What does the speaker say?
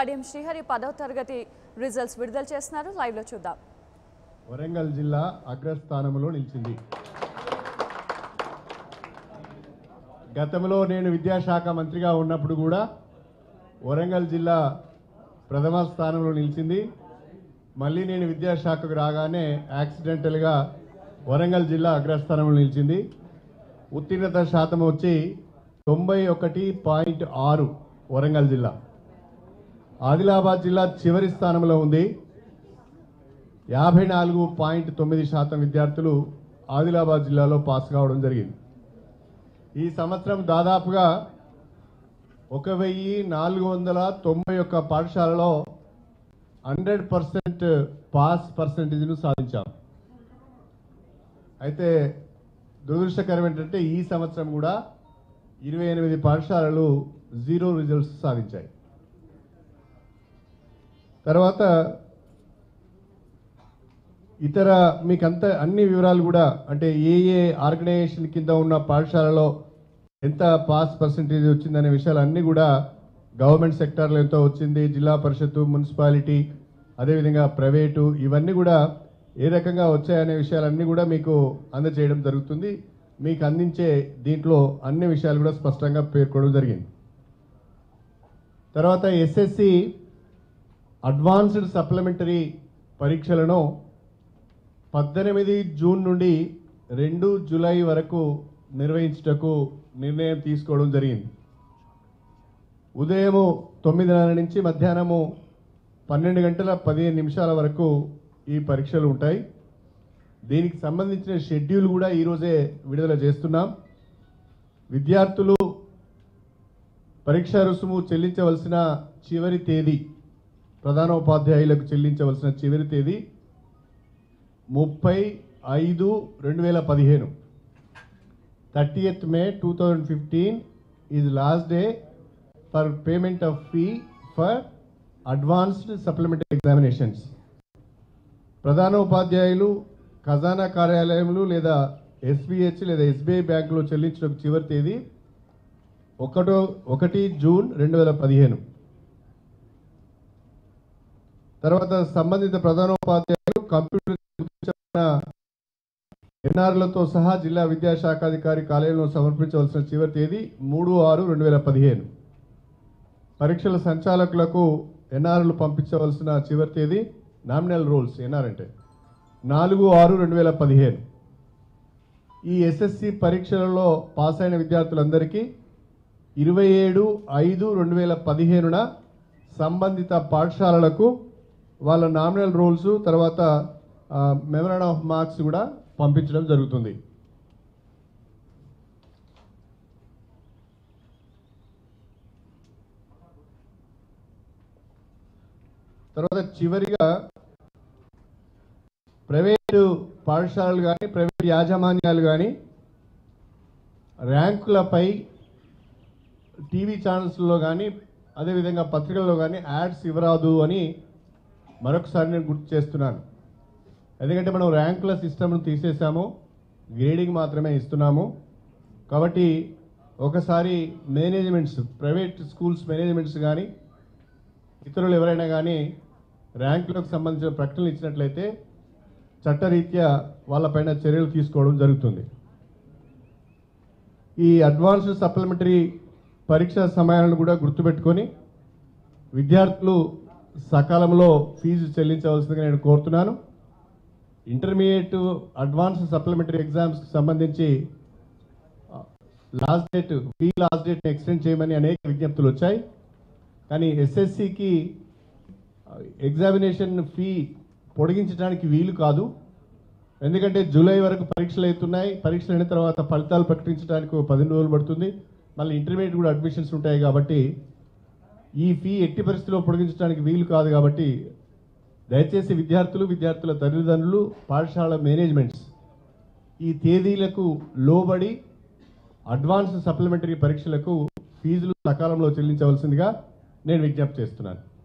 కడియం శ్రీహరి పదవ తరగతి రిజల్ట్స్ విడుదల చేస్తున్నారు లైవ్లో చూద్దాం వరంగల్ జిల్లా అగ్రస్థానంలో నిలిచింది గతంలో నేను విద్యాశాఖ మంత్రిగా ఉన్నప్పుడు కూడా వరంగల్ జిల్లా ప్రథమ స్థానంలో నిలిచింది మళ్ళీ నేను విద్యాశాఖకు రాగానే యాక్సిడెంటల్గా వరంగల్ జిల్లా అగ్రస్థానంలో నిలిచింది ఉత్తీర్ణత శాతం వచ్చి తొంభై ఒకటి పాయింట్ ఆరు వరంగల్ జిల్లా ఆదిలాబాద్ జిల్లా చివరి స్థానంలో ఉంది యాభై నాలుగు పాయింట్ తొమ్మిది శాతం విద్యార్థులు ఆదిలాబాద్ జిల్లాలో పాస్ కావడం జరిగింది ఈ సంవత్సరం దాదాపుగా ఒక వెయ్యి నాలుగు వందల తొంభై ఒక్క పాఠశాలలో హండ్రెడ్ పర్సెంట్ పాస్ పర్సెంటేజ్ను సాధించాం అయితే దురదృష్టకరం ఏంటంటే ఈ సంవత్సరం కూడా ఇరవై ఎనిమిది పాఠశాలలు జీరో రిజల్ట్స్ సాధించాయి తర్వాత ఇతర మీకంత అన్ని వివరాలు కూడా అంటే ఏ ఏ ఆర్గనైజేషన్ కింద ఉన్న పాఠశాలలో ఎంత పాస్ పర్సంటేజ్ వచ్చిందనే విషయాలు అన్నీ కూడా గవర్నమెంట్ సెక్టార్లో ఎంతో వచ్చింది జిల్లా పరిషత్తు మున్సిపాలిటీ అదేవిధంగా ప్రైవేటు ఇవన్నీ కూడా ఏ రకంగా వచ్చాయనే విషయాలన్నీ కూడా మీకు అందజేయడం జరుగుతుంది మీకు అందించే దీంట్లో అన్ని విషయాలు కూడా స్పష్టంగా పేర్కొనడం జరిగింది తర్వాత ఎస్ఎస్సి అడ్వాన్స్డ్ సప్లిమెంటరీ పరీక్షలను పద్దెనిమిది జూన్ నుండి రెండు జూలై వరకు నిర్వహించుటకు నిర్ణయం తీసుకోవడం జరిగింది ఉదయము తొమ్మిదిన్నర నుంచి మధ్యాహ్నము పన్నెండు గంటల పదిహేను నిమిషాల వరకు ఈ పరీక్షలు ఉంటాయి దీనికి సంబంధించిన షెడ్యూల్ కూడా ఈరోజే విడుదల చేస్తున్నాం విద్యార్థులు పరీక్షా రుసుము చెల్లించవలసిన చివరి తేదీ ప్రధానోపాధ్యాయులకు చెల్లించవలసిన చివరి తేదీ ముప్పై ఐదు రెండు వేల పదిహేను thirtieth May two thousand fifteen is last day for payment of fee for advanced supplementary examinations ప్రధాన ఉపాధ్యాయులు ఖజానా కార్యాలయములు లేదా ఎస్బిహెచ్ లేదా ఎస్బీఐ బ్యాంకులో చెల్లించిన చివరి తేదీ ఒకటో ఒకటి జూన్ రెండు వేల పదిహేను తర్వాత సంబంధిత ప్రధానోపాధ్యాయులు కంప్యూటర్ గుర్తించిన ఎన్ఆర్లతో సహా జిల్లా విద్యాశాఖాధికారి కార్యాలయంలో సమర్పించవలసిన చివరి తేదీ మూడు ఆరు రెండు వేల పదిహేను పరీక్షల సంచాలకులకు ఎన్ఆర్లు పంపించవలసిన చివరి తేదీ నామినల్ రోల్స్ ఎన్ఆర్ అంటే నాలుగు ఆరు రెండు వేల పదిహేను ఈ ఎస్ఎస్సి పరీక్షలలో పాస్ అయిన విద్యార్థులందరికీ ఇరవై ఏడు ఐదు రెండు వేల పదిహేనున సంబంధిత పాఠశాలలకు వాళ్ళ నామినల్ రోల్స్ తర్వాత మెమరాండం ఆఫ్ మార్క్స్ కూడా పంపించడం జరుగుతుంది తర్వాత చివరిగా ప్రైవేటు పాఠశాలలు కానీ ప్రైవేట్ యాజమాన్యాలు కానీ ర్యాంకులపై టీవీ ఛానల్స్లో కానీ అదేవిధంగా పత్రికల్లో కానీ యాడ్స్ ఇవ్వరాదు అని మరొకసారి నేను గుర్తు చేస్తున్నాను ఎందుకంటే మనం ర్యాంకుల సిస్టమ్ను తీసేసాము గ్రేడింగ్ మాత్రమే ఇస్తున్నాము కాబట్టి ఒకసారి మేనేజ్మెంట్స్ ప్రైవేట్ స్కూల్స్ మేనేజ్మెంట్స్ కానీ ఇతరులు ఎవరైనా కానీ ర్యాంకులకు సంబంధించిన ప్రకటనలు ఇచ్చినట్లయితే చట్టరీత్యా వాళ్ళపైన చర్యలు తీసుకోవడం జరుగుతుంది ఈ అడ్వాన్స్డ్ సప్లిమెంటరీ పరీక్ష సమయాలను కూడా గుర్తుపెట్టుకొని విద్యార్థులు సకాలంలో ఫీజు చెల్లించవలసిందిగా నేను కోరుతున్నాను ఇంటర్మీడియట్ అడ్వాన్స్ సప్లిమెంటరీ ఎగ్జామ్స్కి సంబంధించి లాస్ట్ డేట్ ఫీ లాస్ట్ డేట్ని ఎక్స్టెండ్ చేయమని అనేక విజ్ఞప్తులు వచ్చాయి కానీ ఎస్ఎస్సికి ఎగ్జామినేషన్ ఫీ పొడిగించడానికి వీలు కాదు ఎందుకంటే జూలై వరకు పరీక్షలు అవుతున్నాయి పరీక్షలు అయిన తర్వాత ఫలితాలు ప్రకటించడానికి ఒక పదిహేను రోజులు పడుతుంది మళ్ళీ ఇంటర్మీడియట్ కూడా అడ్మిషన్స్ ఉంటాయి కాబట్టి ఈ ఫీ ఎట్టి పరిస్థితుల్లో పొడిగించడానికి వీలు కాదు కాబట్టి దయచేసి విద్యార్థులు విద్యార్థుల తల్లిదండ్రులు పాఠశాల మేనేజ్మెంట్స్ ఈ తేదీలకు లోబడి అడ్వాన్స్ సప్లిమెంటరీ పరీక్షలకు ఫీజులు సకాలంలో చెల్లించవలసిందిగా నేను విజ్ఞప్తి చేస్తున్నాను